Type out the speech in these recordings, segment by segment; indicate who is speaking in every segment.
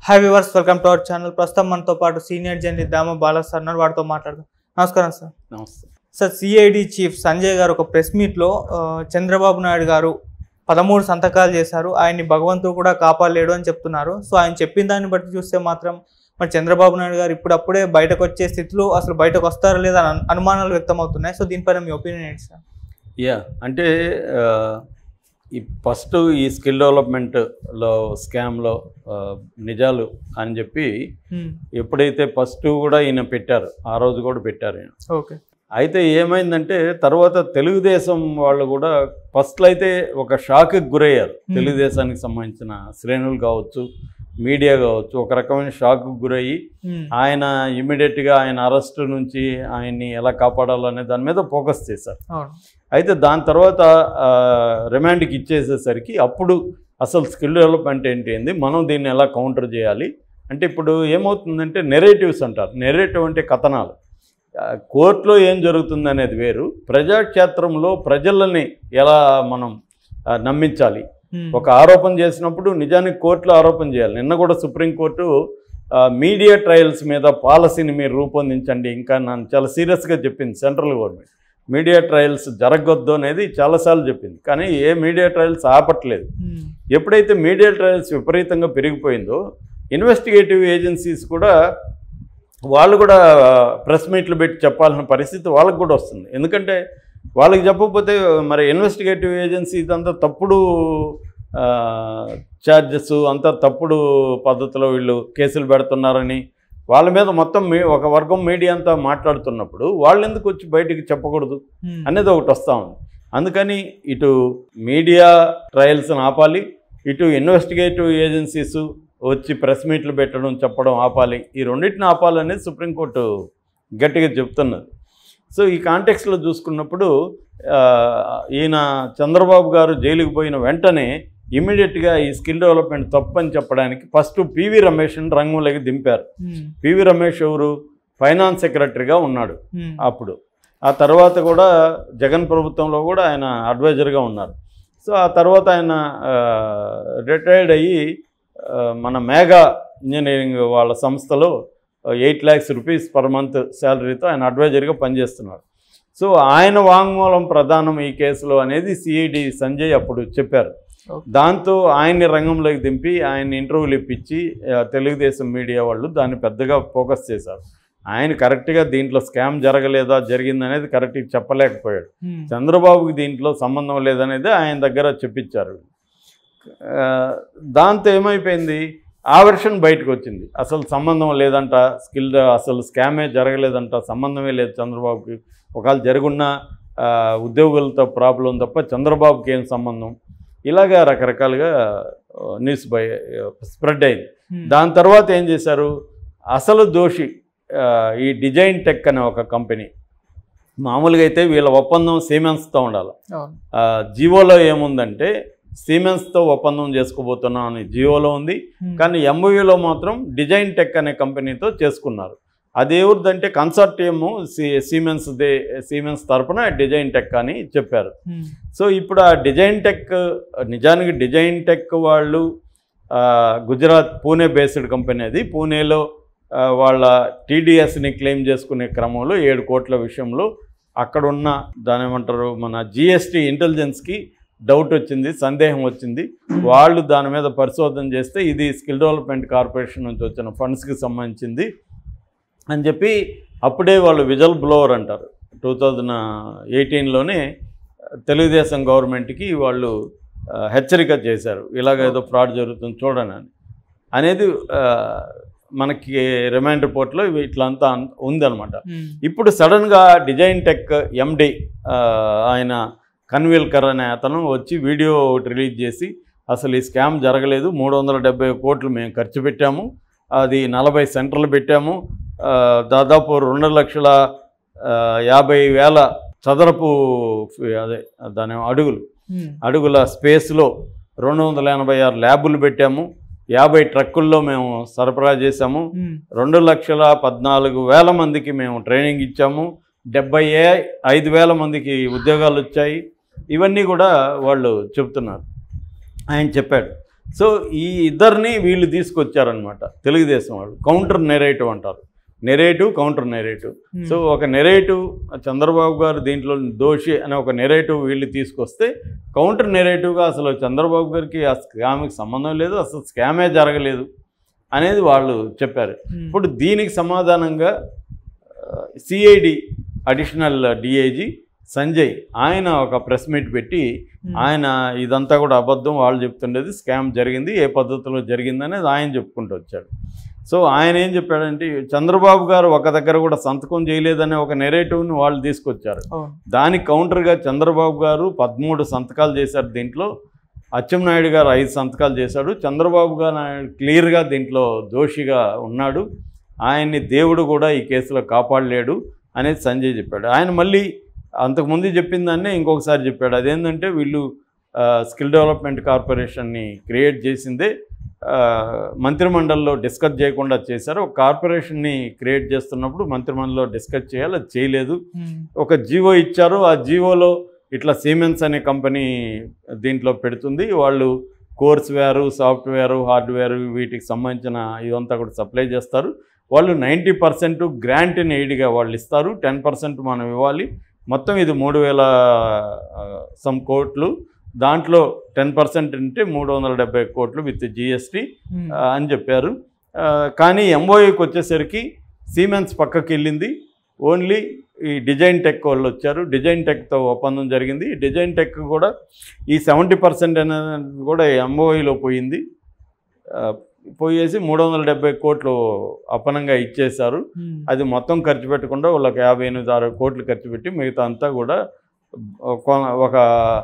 Speaker 1: Hi viewers welcome to our channel ప్రస్తుతం మనతో పాటు senior journalist Dama Bala sir ఉన్నారు వాడితో మాట్లాడదాం నమస్కారం సార్
Speaker 2: నమస్తే
Speaker 1: సార్ సిఐడి చీఫ్ సంజయ్ గారు ఒక ప్రెస్ మీట్లో ఆ, చంద్రబాబు నాయుడు గారు పదమూడు సంతకాలు చేశారు ఆయన్ని భగవంతుడు కూడా కాపాడలేడు అని చెప్తున్నారు సో ఆయన చెప్పిన దాన్ని బట్టి చూస్తే మాత్రం మరి చంద్రబాబు నాయుడు గారు ఇప్పుడప్పుడే బయటకు వచ్చే స్థితిలో అసలు బయటకు వస్తారా లేదా అని అను- అనుమానాలు వ్యక్తం అవుతున్నాయి సో దీనిపైన మీ ఒపీనియన్ ఏంటి సార్
Speaker 2: యా అంటే ఆ, ఈ ఫస్ట్ ఈ స్కిల్ డెవలప్మెంట్లో స్కామ్లో ఆ, నిజాలు అని చెప్పి ఎప్పుడైతే ఫస్ట్ కూడా ఈయన పెట్టారు ఆ రోజు కూడా పెట్టారు ఈయన
Speaker 1: ఓకే
Speaker 2: అయితే ఏమైందంటే తర్వాత తెలుగుదేశం వాళ్ళు కూడా ఫస్ట్లో అయితే ఒక షాక్కి గురయ్యారు
Speaker 1: Hmm.
Speaker 2: తెలుగుదేశానికి సంబంధించిన శ్రేణులు కావచ్చు మీడియా కావచ్చు ఒక రకమైన షాక్కి గురయ్యి ఆయన ఇమ్మీడియట్గా ఆయన అరెస్ట్ నుంచి ఆయన్ని ఎలా కాపాడాలనే దాని మీద ఫోకస్ చేశారు
Speaker 1: అవును
Speaker 2: అయితే దాని తర్వాత ఆ, రిమాండ్కి ఇచ్చేసేసరికి అప్పుడు అసలు స్కిల్ డెవలప్మెంట్ ఏంటి ఏంది మనం దీన్ని ఎలా కౌంటర్ చేయాలి అంటే ఇప్పుడు ఏమవుతుందంటే నెరేటివ్స్ అంటారు నెరేటివ్ అంటే కథనాలు ఆ, కోర్టులో ఏం జరుగుతుంది అనేది వేరు ప్రజాక్షేత్రంలో ప్రజలని ఎలా మనం ఆ, నమ్మించాలి
Speaker 1: Hmm.
Speaker 2: ఒక ఆరోపణ చేసినప్పుడు నిజానికి కోర్టులో ఆరోపణ చేయాలి నిన్న కూడా సుప్రీంకోర్టు ఆ, మీడియా ట్రయల్స్ మీద పాలసీని మీరు రూపొందించండి ఇంకా నన్ను చాలా సీరియస్గా చెప్పింది సెంట్రల్ గవర్నమెంట్ మీడియా ట్రయల్స్ జరగొద్దు అనేది చాలాసార్లు చెప్పింది కానీ ఏ మీడియా ట్రయల్స్ ఆపట్లేదు
Speaker 1: Hmm.
Speaker 2: ఎప్పుడైతే మీడియా ట్రయల్స్ విపరీతంగా పెరిగిపోయిందో ఇన్వెస్టిగేటివ్ ఏజెన్సీస్ కూడా వాళ్ళు కూడా ప్రెస్ మీట్లు పెట్టి చెప్పాల్సిన పరిస్థితి వాళ్ళకి కూడా వస్తుంది ఎందుకంటే వాళ్ళకి చెప్పకపోతే మరి ఇన్వెస్టిగేటివ్ ఏజెన్సీ ఇదంతా తప్పుడు ఛార్జెస్ అంతా తప్పుడు పద్ధతిలో వీళ్ళు కేసులు పెడుతున్నారని వాళ్ళ మీద మొత్తం మీ ఒక వర్గం మీడియా అంతా మాట్లాడుతున్నప్పుడు వాళ్ళు ఎందుకు వచ్చి బయటికి చెప్పకూడదు
Speaker 1: Hmm.
Speaker 2: అనేది ఒకటి వస్తూ ఉంది అందుకని ఇటు మీడియా ట్రయల్స్ని ఆపాలి ఇటు ఇన్వెస్టిగేటివ్ ఏజెన్సీస్ వచ్చి ప్రెస్ మీట్లు పెట్టడం చెప్పడం ఆపాలి ఈ రెండింటిని ఆపాలనేది సుప్రీంకోర్టు గట్టిగా చెప్తున్నది సో ఈ కాంటెక్స్లో చూసుకున్నప్పుడు ఆ, ఈయన చంద్రబాబు గారు జైలుకి పోయిన వెంటనే ఇమీడియట్గా ఈ స్కిల్ డెవలప్మెంట్ తప్పని చెప్పడానికి ఫస్ట్ పివి రమేష్ని రంగంలోకి దింపారు
Speaker 1: Hmm.
Speaker 2: పివి రమేష్ ఎవరు ఫైనాన్స్ సెక్రటరీగా ఉన్నాడు
Speaker 1: Hmm.
Speaker 2: అప్పుడు ఆ తర్వాత కూడా జగన్ ప్రభుత్వంలో కూడా ఆయన అడ్వైజర్గా ఉన్నారు సో ఆ తర్వాత ఆయన రిటైర్డ్ అయ్యి ఆ, మన మేఘా ఇంజనీరింగ్ వాళ్ళ సంస్థలో eight lakhs rupees per month శాలరీతో ఆయన అడ్వైజర్గా పనిచేస్తున్నారు సో ఆయన వాంగ్మూలం ప్రధానం ఈ కేసులో అనేది సిఐడి సంజయ్ అప్పుడు చెప్పారు
Speaker 1: Okay.
Speaker 2: దాంతో ఆయన్ని రంగంలోకి దింపి ఆయన ఇంటర్వ్యూలు ఇప్పించి ఆ, తెలుగుదేశం మీడియా వాళ్ళు దాన్ని పెద్దగా ఫోకస్ చేశారు ఆయన కరెక్ట్గా దీంట్లో స్కామ్ జరగలేదా జరిగిందనేది కరెక్ట్గా చెప్పలేకపోయాడు
Speaker 1: Hmm.
Speaker 2: చంద్రబాబుకి దీంట్లో సంబంధం లేదనేది ఆయన దగ్గర చెప్పించారు ఆ, దాంతో ఏమైపోయింది ఆ వెర్షన్ బయటకు వచ్చింది అసలు సంబంధం లేదంట స్కిల్ అసలు స్కామే జరగలేదంట సంబంధమే లేదు చంద్రబాబుకి ఒకవేళ జరుగున్న ఆ, ఉద్యోగులతో ప్రాబ్లం తప్ప చంద్రబాబుకి ఏం సంబంధం ఇలాగా రకరకాలుగా ఆ, న్యూస్ బయ స్ప్రెడ్ అయింది
Speaker 1: Hmm.
Speaker 2: దాని తర్వాత ఏం చేశారు అసలు దోషి ఆ, ఈ డిజైన్ టెక్ అనే ఒక కంపెనీ మామూలుగా అయితే వీళ్ళ ఒప్పందం సీమెన్స్తో ఉండాలి
Speaker 1: అవును
Speaker 2: ఆ, జియోలో ఏముందంటే సీమెన్స్తో ఒప్పందం చేసుకోబోతున్నాం అని జియోలో ఉంది
Speaker 1: Hmm.
Speaker 2: కానీ ఎంఓయూలో మాత్రం డిజైన్ టెక్ అనే కంపెనీతో చేసుకున్నారు అది ఎవరిదంటే consortium C Siemens the Siemens తరపున డిజైన్ టెక్ అని చెప్పారు
Speaker 1: Hmm.
Speaker 2: సో ఇప్పుడు ఆ డిజైన్ టెక్ నిజానికి డిజైన్ టెక్ వాళ్ళు ఆ, గుజరాత్ పూణే బేస్డ్ కంపెనీ అది పూణేలో ఆ, వాళ్ళ టీడీఎస్ని క్లెయిమ్ చేసుకునే క్రమంలో ఏడు కోట్ల విషయంలో అక్కడున్న దాని ఏమంటారు మన జిఎస్టీ ఇంటెలిజెన్స్కి డౌట్ వచ్చింది సందేహం వచ్చింది వాళ్ళు దాని మీద పరిశోధన చేస్తే ఇది స్కిల్ డెవలప్మెంట్ కార్పొరేషన్ నుంచి వచ్చిన ఫండ్స్కి సంబంధించింది అని చెప్పి అప్పుడే వాళ్ళు విజల్ బ్లోవర్ అంటారు టూ థౌజండ్ ఎయిటీన్లోనే తెలుగుదేశం గవర్నమెంట్కి వాళ్ళు ఆ, హెచ్చరిక చేశారు ఇలాగ ఏదో ఫ్రాడ్ జరుగుతుంది చూడండి అని అనేది ఆ, మనకి రిమైండ్ రిపోర్ట్లో ఇట్లంతా అన్- ఉందన్నమాట
Speaker 1: Hmm.
Speaker 2: ఇప్పుడు సడన్గా డిజైన్ టెక్ ఎండి ఆయన కన్విల్కర్ అనే అతను వచ్చి వీడియో ఒకటి రిలీజ్ చేసి అసలు ఈ స్కామ్ జరగలేదు మూడు వందల డెబ్బై కోట్లు మేము ఖర్చు పెట్టాము అది నలభై సెంటర్లు పెట్టాము ఆ, దాదాపు రెండు లక్షల ఆ, యాభై వేల చదరపు ఫి- అదే దాని అడుగులు
Speaker 1: Hmm.
Speaker 2: అడుగుల స్పేస్లో రెండు వందల ఎనభై ఆరు ల్యాబులు పెట్టాము యాభై ట్రక్కుల్లో మేము సరఫరా చేశాము
Speaker 1: Hmm.
Speaker 2: రెండు లక్షల పద్నాలుగు వేల మందికి మేము ట్రైనింగ్ ఇచ్చాము డెబ్బై ఏ ఐదు వేల మందికి ఉద్యోగాలు వచ్చాయి ఇవన్నీ కూడా వాళ్ళు చెప్తున్నారు ఆయన చెప్పాడు సో ఈ ఇద్దరిని వీళ్ళు తీసుకొచ్చారనమాట తెలుగుదేశం వాళ్ళు కౌంటర్ నెరేటివ్ అంటారు narrative counter narrative
Speaker 1: Hmm.
Speaker 2: So ఒక నెరేటివ్ చంద్రబాబు గారు దీంట్లో దోషి అనే ఒక నెరేటివ్ వీళ్ళు తీసుకొస్తే కౌంటర్ నెరేటివ్గా అసలు చంద్రబాబు గారికి ఆ స్కామ్కి సంబంధం లేదు అసలు స్కామే జరగలేదు అనేది వాళ్ళు చెప్పారు
Speaker 1: Hmm.
Speaker 2: ఇప్పుడు దీనికి సమాధానంగా సిఐడి అడిషనల్ డిఐజీ సంజయ్ ఆయన ఒక ప్రెస్ మీట్ పెట్టి
Speaker 1: Hmm.
Speaker 2: ఆయన ఇదంతా కూడా అబద్ధం వాళ్ళు చెప్తుండేది స్కామ్ జరిగింది ఏ పద్ధతిలో జరిగింది అనేది ఆయన చెప్పుకుంటూ వచ్చాడు సో ఆయన ఏం చెప్పాడంటే చంద్రబాబు గారు ఒక దగ్గర కూడా సంతకం చేయలేదనే ఒక నెరేటివ్ని వాళ్ళు తీసుకొచ్చారు
Speaker 1: అవును
Speaker 2: దానికి కౌంటర్గా చంద్రబాబు గారు పదమూడు సంతకాలు చేశారు దీంట్లో అచ్చెన్నాయుడు గారు ఐదు సంతకాలు చేశాడు చంద్రబాబు గారు క్లియర్గా దీంట్లో దోషిగా ఉన్నాడు ఆయన్ని దేవుడు కూడా ఈ కేసులో కాపాడలేడు అనేది సంజయ్ చెప్పాడు ఆయన మళ్ళీ అంతకుముందు చెప్పిన దాన్నే ఇంకొకసారి చెప్పాడు అదేంటంటే వీళ్ళు స్కిల్ డెవలప్మెంట్ కార్పొరేషన్ని క్రియేట్ చేసిందే ఆ, మంత్రిమండలిలో డిస్కస్ చేయకుండా చేశారు ఒక కార్పొరేషన్ని క్రియేట్ చేస్తున్నప్పుడు మంత్రిమండలిలో డిస్కస్ చేయాలి అది చేయలేదు
Speaker 1: Hmm.
Speaker 2: ఒక జీవో ఇచ్చారు ఆ జీవోలో ఇట్లా సీమెన్స్ అనే కంపెనీ దీంట్లో పెడుతుంది వాళ్ళు కోర్స్ వేరు సాఫ్ట్వేర్ హార్డ్వేర్ వీటికి సంబంధించిన ఇదంతా కూడా సప్లై చేస్తారు వాళ్ళు నైంటీ పర్సెంట్ గ్రాంట్ ఇన్ ఎయిడ్గా వాళ్ళు ఇస్తారు టెన్ పర్సెంట్ మనం ఇవ్వాలి మొత్తం ఇది మూడు వేల సమ్ కోట్లు దాంట్లో టెన్ పర్సెంట్ అంటే మూడు వందల డెబ్బై కోట్లు విత్ జిఎస్టీ
Speaker 1: Hmm.
Speaker 2: ఆ, అని చెప్పారు ఆ, కానీ ఎంఓఏకి వచ్చేసరికి సీమెన్స్ పక్కకి వెళ్ళింది ఓన్లీ ఈ డిజైన్ టెక్ వాళ్ళు వచ్చారు డిజైన్ టెక్తో ఒప్పందం జరిగింది ఈ డిజైన్ టెక్ కూడా ఈ సెవెంటీ పర్సెంట్ అనేది కూడా ఎంఓఈలో పోయింది ఆ, పోయేసి మూడు వందల డెబ్బై కోట్లు అప్పనంగా ఇచ్చేశారు
Speaker 1: Hmm.
Speaker 2: అది మొత్తం ఖర్చు పెట్టకుండా వాళ్ళకి యాభై ఎనిమిది అరవై కోట్లు ఖర్చు పెట్టి మిగతా అంతా కూడా ఒక- ఒక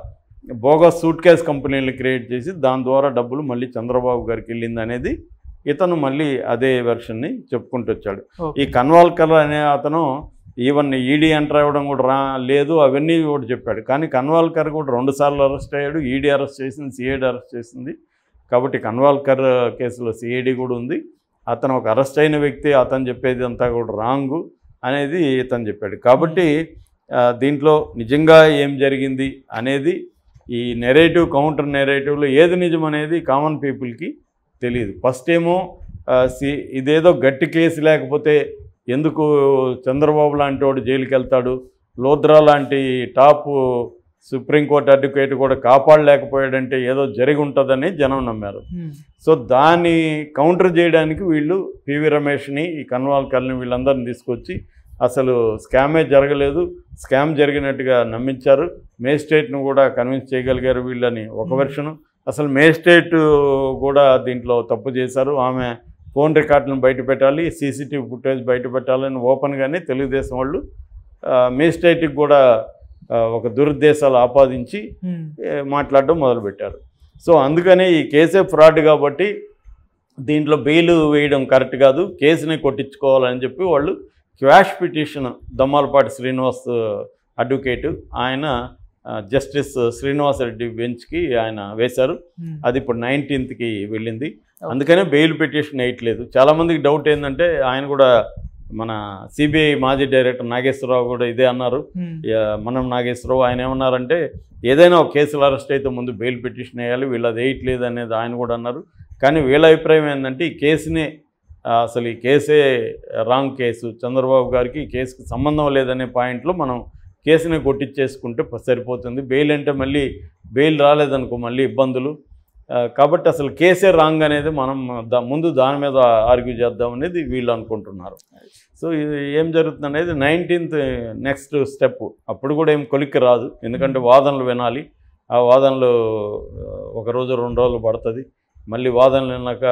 Speaker 2: బోగస్ సూట్ కేస్ కంపెనీలు క్రియేట్ చేసి దాని ద్వారా డబ్బులు మళ్ళీ చంద్రబాబు గారికి వెళ్ళింది అనేది ఇతను మళ్ళీ అదే వెర్షన్ని చెప్పుకుంటూ వచ్చాడు
Speaker 1: Okay.
Speaker 2: ఈ కన్వాల్కర్ అనే అతను ఈవెన్ ఈడీ ఎంటర్ అవ్వడం కూడా రా లేదు అవన్నీ కూడా చెప్పాడు కానీ కన్వాల్కర్ కూడా రెండు సార్లు అరెస్ట్ అయ్యాడు ఈడీ అరెస్ట్ చేసింది సిఐడి అరెస్ట్ చేసింది కాబట్టి కన్వాల్కర్ కేసులో సిఐడి కూడా ఉంది అతను ఒక అరెస్ట్ అయిన వ్యక్తి అతను చెప్పేది అంతా కూడా రాంగు అనేది ఇతను చెప్పాడు కాబట్టి ఆ, దీంట్లో నిజంగా ఏం జరిగింది అనేది ఈ నెరేటివ్ కౌంటర్ నెరేటివ్లో ఏది నిజం అనేది కామన్ పీపుల్కి తెలియదు ఫస్ట్ ఏమో ఆ, సి ఇదేదో గట్టి కేసు లేకపోతే ఎందుకు చంద్రబాబు లాంటి వాడు జైలుకి వెళ్తాడు లోద్రా లాంటి టాప్ సుప్రీంకోర్టు అడ్వకేట్ కూడా కాపాడలేకపోయాడంటే ఏదో జరిగి ఉంటుందని జనం నమ్మారు
Speaker 1: Hmm.
Speaker 2: సో దాన్ని కౌంటర్ చేయడానికి వీళ్ళు పివి రమేష్ని ఈ కన్వాల్కర్ని వీళ్ళందరిని తీసుకొచ్చి అసలు స్కామే జరగలేదు స్కామ్ జరిగినట్టుగా నమ్మించారు మేజిస్ట్రేట్ను కూడా కన్విన్స్ చేయగలిగారు వీళ్ళని ఒక
Speaker 1: Hmm.
Speaker 2: వెర్షను అసలు మేజిస్ట్రేట్ కూడా దీంట్లో తప్పు చేశారు ఆమె ఫోన్ రికార్డులను బయట పెట్టాలి సీసీటీవీ ఫుటేజ్ బయట పెట్టాలని ఓపెన్గానే తెలుగుదేశం వాళ్ళు ఆ, మేజిస్ట్రేట్కి కూడా ఆ, ఒక దురుద్దేశాలు ఆపాదించి
Speaker 1: Hmm.
Speaker 2: ఏ, మాట్లాడడం మొదలుపెట్టారు సో అందుకనే ఈ కేసే ఫ్రాడ్ కాబట్టి దీంట్లో బెయిల్ వేయడం కరెక్ట్ కాదు కేసుని కొట్టించుకోవాలని చెప్పి వాళ్ళు quash petition Dammalapati Srinivas advocate ఆయన ఆ, జస్టిస్ శ్రీనివాస్ రెడ్డి బెంచ్కి ఆయన వేశారు
Speaker 1: Hmm.
Speaker 2: అది ఇప్పుడు నైన్టీన్త్కి వెళ్ళింది అందుకనే బెయిల్ పిటిషన్ వేయట్లేదు చాలామందికి డౌట్ ఏంటంటే ఆయన కూడా మన సిబిఐ మాజీ డైరెక్టర్ నాగేశ్వరరావు కూడా ఇదే అన్నారు
Speaker 1: Hmm.
Speaker 2: యా, మనం నాగేశ్వరరావు ఆయన ఏమన్నారంటే ఏదైనా ఒక కేసులో అరెస్ట్ అయితే ముందు బెయిల్ పిటిషన్ వేయాలి వీళ్ళు అది వేయట్లేదు అనేది ఆయన కూడా అన్నారు కానీ వీళ్ళ అభిప్రాయం ఏంటంటే ఈ కేసుని ఆ, అసలు ఈ కేసే రాంగ్ కేసు చంద్రబాబు గారికి ఈ కేసుకి సంబంధం లేదనే పాయింట్లో మనం కేసుని కొట్టించేసుకుంటే ప- సరిపోతుంది బెయిల్ అంటే మళ్ళీ బెయిల్ రాలేదనుకో మళ్ళీ ఇబ్బందులు ఆ, కాబట్టి అసలు కేసే రాంగ్ అనేది మనం దా ముందు దాని మీద ఆర్గ్యూ చేద్దాం అనేది వీళ్ళు అనుకుంటున్నారు సో ఇది ఏం జరుగుతుంది అనేది నైన్టీన్త్ నెక్స్ట్ స్టెప్ అప్పుడు కూడా ఏం కొలిక్కి రాదు ఎందుకంటే వాదనలు వినాలి ఆ వాదనలు ఆ, ఒక రోజు రెండు రోజులు పడుతుంది మళ్ళీ వాదనలు విన్నాక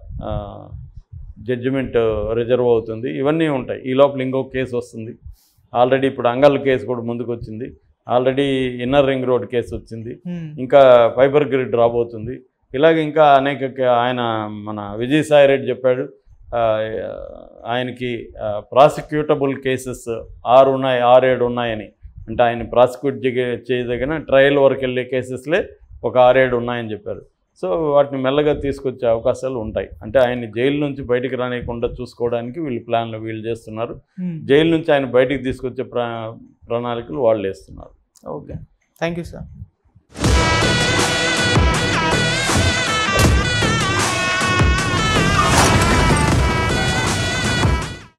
Speaker 2: జడ్జిమెంట్ రిజర్వ్ అవుతుంది ఇవన్నీ ఉంటాయి ఈ లోపల ఇంకో కేసు వస్తుంది ఆల్రెడీ ఇప్పుడు అంగల్ కేసు కూడా ముందుకు వచ్చింది already inner ring road case వచ్చింది
Speaker 1: Hmm.
Speaker 2: ఇంకా ఫైబర్ గ్రిడ్ రాబోతుంది ఇలాగ ఇంకా అనేక క- ఆయన మన విజయసాయి రెడ్డి చెప్పాడు ఆ, ఆయనకి ప్రాసిక్యూటబుల్ కేసెస్ ఆరు ఉన్నాయి ఆరేడు ఉన్నాయని అంటే ఆయన ప్రాసిక్యూట్ చేయదగిన ట్రయల్ వరకు వెళ్ళే కేసెస్లే ఒక ఆరేడు ఉన్నాయని చెప్పారు సో వాటిని మెల్లగా తీసుకొచ్చే అవకాశాలు ఉంటాయి అంటే ఆయన జైలు నుంచి బయటికి రానియకుండా చూసుకోవడానికి వీళ్ళు ప్లాన్లు వీళ్ళు చేస్తున్నారు
Speaker 1: Hmm.
Speaker 2: జైలు నుంచి ఆయన బయటికి తీసుకొచ్చే ప్ర ప్రణాళికలు వాళ్ళు వేస్తున్నారు
Speaker 1: ఓకే థ్యాంక్ యూ సార్